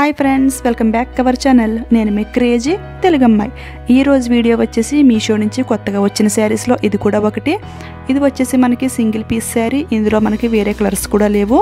hi friends welcome back to our channel నేను మీ crazy తెలుగమ్మాయి ఈరోజు వీడియో వచ్చేసి మీషో నుంచి కొత్తగా వచ్చిన శారీస్లో ఇది కూడా ఒకటి ఇది వచ్చేసి మనకి సింగిల్ పీస్ శారీ ఇందులో మనకి వేరే కలర్స్ కూడా లేవు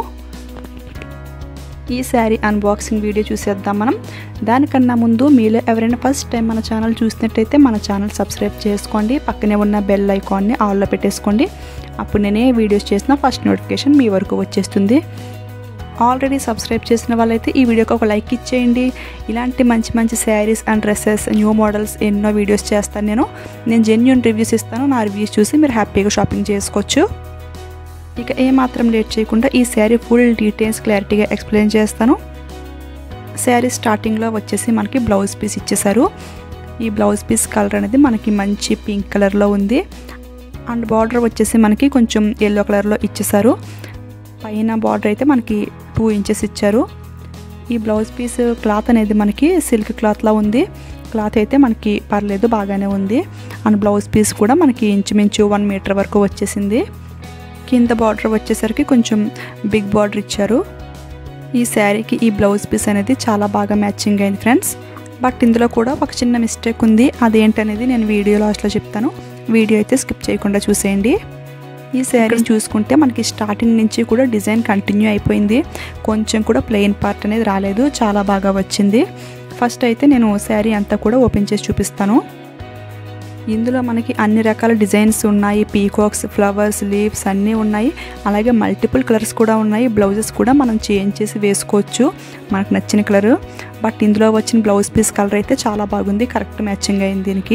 ఈ శారీ అన్బాక్సింగ్ వీడియో చూసేద్దాం మనం దానికన్నా ముందు మీలో ఎవరైనా ఫస్ట్ టైం మన ఛానల్ చూసినట్టయితే మన ఛానల్ సబ్స్క్రైబ్ చేసుకోండి పక్కనే ఉన్న బెల్ ఐకాన్ని ఆల్లో పెట్టేసుకోండి అప్పుడు నేనే వీడియోస్ చేసిన ఫస్ట్ నోటిఫికేషన్ మీ వరకు వచ్చేస్తుంది ఆల్రెడీ సబ్స్క్రైబ్ చేసిన వాళ్ళైతే ఈ వీడియోకి ఒక లైక్ ఇచ్చేయండి ఇలాంటి మంచి మంచి saris and dresses new models ఎన్నో వీడియోస్ చేస్తాను నేను నేను జెన్యున్ రివ్యూస్ ఇస్తాను నా రివ్యూస్ చూసి మీరు హ్యాపీగా షాపింగ్ చేసుకోవచ్చు ఇక ఏమాత్రం లేట్ చేయకుండా ఈ శారీ ఫుల్ డీటెయిల్స్ క్లారిటీగా ఎక్స్ప్లెయిన్ చేస్తాను శారీ స్టార్టింగ్లో వచ్చేసి మనకి బ్లౌజ్ పీస్ ఇచ్చేసారు ఈ బ్లౌజ్ పీస్ కలర్ అనేది మనకి మంచి పింక్ కలర్లో ఉంది అండ్ బార్డర్ వచ్చేసి మనకి కొంచెం ఎల్లో కలర్లో ఇచ్చేసారు పైన బార్డర్ అయితే మనకి టూ ఇంచెస్ ఇచ్చారు ఈ బ్లౌజ్ పీస్ క్లాత్ అనేది మనకి సిల్క్ క్లాత్లా ఉంది క్లాత్ అయితే మనకి పర్లేదు బాగానే ఉంది అండ్ బ్లౌజ్ పీస్ కూడా మనకి ఇంచుమించు వన్ మీటర్ వరకు వచ్చేసింది కింద బార్డర్ వచ్చేసరికి కొంచెం బిగ్ బార్డర్ ఇచ్చారు ఈ శారీకి ఈ బ్లౌజ్ పీస్ అనేది చాలా బాగా మ్యాచింగ్ అయింది ఫ్రెండ్స్ బట్ ఇందులో కూడా ఒక చిన్న మిస్టేక్ ఉంది అదేంటనేది నేను వీడియో లాస్ట్లో చెప్తాను వీడియో అయితే స్కిప్ చేయకుండా చూసేయండి ఈ శారీని చూసుకుంటే మనకి స్టార్టింగ్ నుంచి కూడా డిజైన్ కంటిన్యూ అయిపోయింది కొంచెం కూడా ప్లెయిన్ పార్ట్ అనేది రాలేదు చాలా బాగా వచ్చింది ఫస్ట్ అయితే నేను శారీ అంతా కూడా ఓపెన్ చేసి చూపిస్తాను ఇందులో మనకి అన్ని రకాల డిజైన్స్ ఉన్నాయి పీకాక్స్ ఫ్లవర్స్ లీవ్స్ అన్నీ ఉన్నాయి అలాగే మల్టిపుల్ కలర్స్ కూడా ఉన్నాయి బ్లౌజెస్ కూడా మనం చేంజ్ చేసి వేసుకోవచ్చు మనకు నచ్చిన కలర్ బట్ ఇందులో వచ్చిన బ్లౌజ్ పీస్ కలర్ అయితే చాలా బాగుంది కరెక్ట్ మ్యాచింగ్ అయింది దీనికి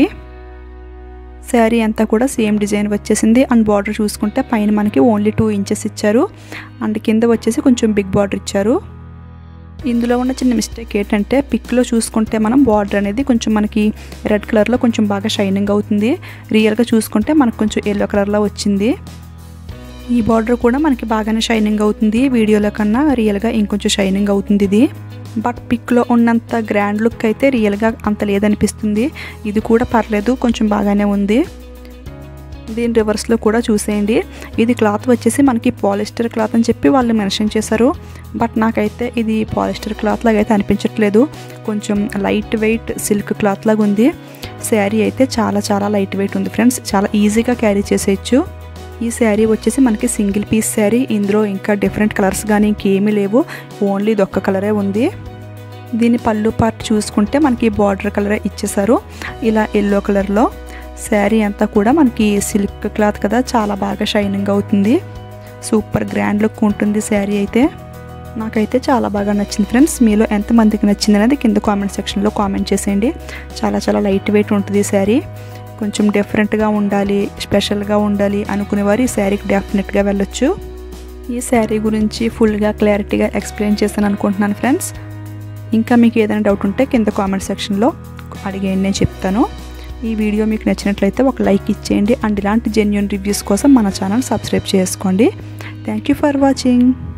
శారీ అంతా కూడా సేమ్ డిజైన్ వచ్చేసింది అండ్ బార్డర్ చూసుకుంటే పైన మనకి ఓన్లీ టూ ఇంచెస్ ఇచ్చారు అండ్ కింద వచ్చేసి కొంచెం బిగ్ బార్డర్ ఇచ్చారు ఇందులో ఉన్న చిన్న మిస్టేక్ ఏంటంటే పిక్లో చూసుకుంటే మనం బార్డర్ అనేది కొంచెం మనకి రెడ్ కలర్లో కొంచెం బాగా షైనింగ్ అవుతుంది రియల్గా చూసుకుంటే మనకు కొంచెం ఎల్లో కలర్లో వచ్చింది ఈ బార్డర్ కూడా మనకి బాగానే షైనింగ్ అవుతుంది వీడియోలో కన్నా రియల్గా ఇంకొంచెం షైనింగ్ అవుతుంది ఇది బట్ పిక్లో ఉన్నంత గ్రాండ్ లుక్ అయితే రియల్గా అంత లేదనిపిస్తుంది ఇది కూడా పర్లేదు కొంచెం బాగానే ఉంది దీని రివర్స్లో కూడా చూసేయండి ఇది క్లాత్ వచ్చేసి మనకి పాలిస్టర్ క్లాత్ అని చెప్పి వాళ్ళు మెన్షన్ చేశారు బట్ నాకైతే ఇది పాలిస్టర్ క్లాత్ లాగా అయితే అనిపించట్లేదు కొంచెం లైట్ వెయిట్ సిల్క్ క్లాత్ లాగా ఉంది శారీ అయితే చాలా చాలా లైట్ వెయిట్ ఉంది ఫ్రెండ్స్ చాలా ఈజీగా క్యారీ చేసేయచ్చు ఈ శారీ వచ్చేసి మనకి సింగిల్ పీస్ శారీ ఇందులో ఇంకా డిఫరెంట్ కలర్స్ కానీ ఇంకేమీ లేవు ఓన్లీ ఇది ఒక్క కలరే ఉంది దీని పళ్ళు పార్ట్ చూసుకుంటే మనకి బార్డర్ కలరే ఇచ్చేసారు ఇలా ఎల్లో కలర్లో శారీ అంతా కూడా మనకి సిల్క్ క్లాత్ కదా చాలా బాగా షైనింగ్ అవుతుంది సూపర్ గ్రాండ్ లుక్ ఉంటుంది శారీ అయితే నాకైతే చాలా బాగా నచ్చింది ఫ్రెండ్స్ మీలో ఎంతమందికి నచ్చింది అనేది కింద కామెంట్ సెక్షన్లో కామెంట్ చేసేయండి చాలా చాలా లైట్ వెయిట్ ఉంటుంది ఈ శారీ కొంచెం డిఫరెంట్గా ఉండాలి స్పెషల్గా ఉండాలి అనుకునేవారు ఈ శారీకి డెఫినెట్గా వెళ్ళొచ్చు ఈ శారీ గురించి ఫుల్గా క్లారిటీగా ఎక్స్ప్లెయిన్ చేస్తాను అనుకుంటున్నాను ఫ్రెండ్స్ ఇంకా మీకు ఏదైనా డౌట్ ఉంటే కింద కామెంట్ సెక్షన్లో అడిగేయండి నేను చెప్తాను ఈ వీడియో మీకు నచ్చినట్లయితే ఒక లైక్ ఇచ్చేయండి అండ్ ఇలాంటి జెన్యున్ రివ్యూస్ కోసం మన ఛానల్ సబ్స్క్రైబ్ చేసుకోండి థ్యాంక్ యూ ఫర్ వాచింగ్